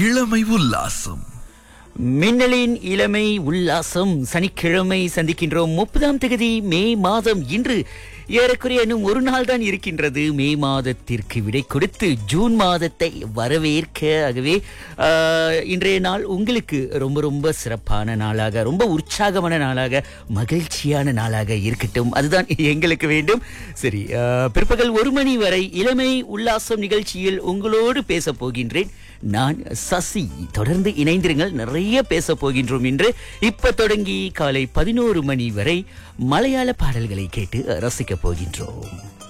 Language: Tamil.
இளமை உல்லாசம் மின்னலின் இளமை உல்லாசம் சனிக்கிழமை சந்திக்கின்றோம் முப்பதாம் தேதி மே மாதம் இன்று ஏறக்குறைய இன்னும் ஒரு நாள் தான் இருக்கின்றது மே மாதத்திற்கு விடை கொடுத்து ஜூன் மாதத்தை வரவேற்க ஆகவே ஆஹ், இன்றைய நாள் உங்களுக்கு ரொம்ப ரொம்ப சிறப்பான நாளாக ரொம்ப உற்சாகமான நாளாக மகிழ்ச்சியான நாளாக இருக்கட்டும் அதுதான் எங்களுக்கு வேண்டும் சரி ஆஹ், பிற்பகல் ஒரு மணி வரை இளமை உல்லாசம் நிகழ்ச்சியில் உங்களோடு பேச போகின்றேன் நான் சசி தொடர்ந்து இணைந்திருங்கள் நிறைய பேச போகின்றோம் என்று இப்ப தொடங்கி காலை பதினோரு மணி வரை மலையாள பாடல்களை கேட்டு ரசிக்க போகின்றோம்